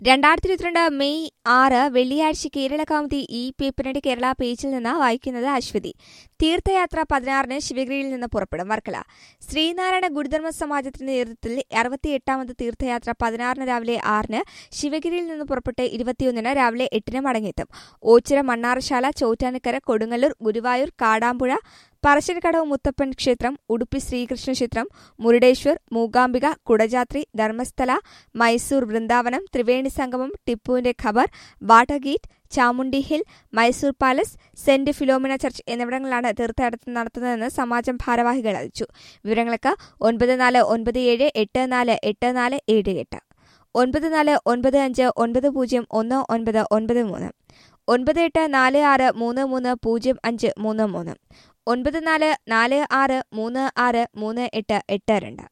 രണ്ടായിരത്തി ഇരുപത്തിരണ്ട് മെയ് ആറ് വെള്ളിയാഴ്ച കേരള കൗമുദി ഈ പേപ്പറിന്റെ കേരള പേജിൽ നിന്ന് വായിക്കുന്നത് അശ്വതി തീർത്ഥയാത്ര പതിനാറിന് ശിവഗിരിയിൽ നിന്ന് പുറപ്പെടും വർക്കല ശ്രീനാരായണ ഗുരുധർമ്മ സമാജത്തിന്റെ നേതൃത്വത്തിൽ അറുപത്തിയെട്ടാമത് തീർത്ഥയാത്ര പതിനാറിന് രാവിലെ ആറിന് ശിവഗിരിയിൽ നിന്ന് പുറപ്പെട്ട് ഇരുപത്തിയൊന്നിന് രാവിലെ എട്ടിന് മടങ്ങിയെത്തും ഓച്ചിറ മണ്ണാറശാല ചോറ്റാനിക്കര കൊടുങ്ങല്ലൂർ ഗുരുവായൂർ കാടാമ്പുഴ പറശ്ശിനിക്കടവ് മുത്തപ്പൻ ക്ഷേത്രം ഉടുപ്പി ശ്രീകൃഷ്ണ ക്ഷേത്രം മുരുടേശ്വർ മൂകാംബിക കുടജാത്രി ധർമ്മസ്ഥല മൈസൂർ വൃന്ദാവനം ത്രിവേണി സംഗമം ടിപ്പുവിന്റെ ഖബർ water gate Chamundi hill Mysore palace saint Philomena church എന്നിവിടങ്ങളിലാണ് തീർത്ഥാടനം നടത്തുന്നതെന്ന് സമാജം ഭാരവാഹികൾ അറിയിച്ചു വിവരങ്ങൾക്ക് ഒൻപത് നാല് ഒൻപത് ഏഴ് എട്ട് നാല് എട്ട് നാല് ഏഴ് എട്ട് ഒൻപത് നാല് ഒൻപത് അഞ്ച് ഒൻപത് പൂജ്യം ഒന്ന് ഒൻപത് ഒൻപത് മൂന്ന് ഒൻപത് എട്ട് നാല് ആറ് മൂന്ന് മൂന്ന് പൂജ്യം അഞ്ച് മൂന്ന് മൂന്ന് ഒൻപത് നാല് നാല് ആറ് മൂന്ന് ആറ് മൂന്ന് എട്ട് എട്ട് രണ്ട്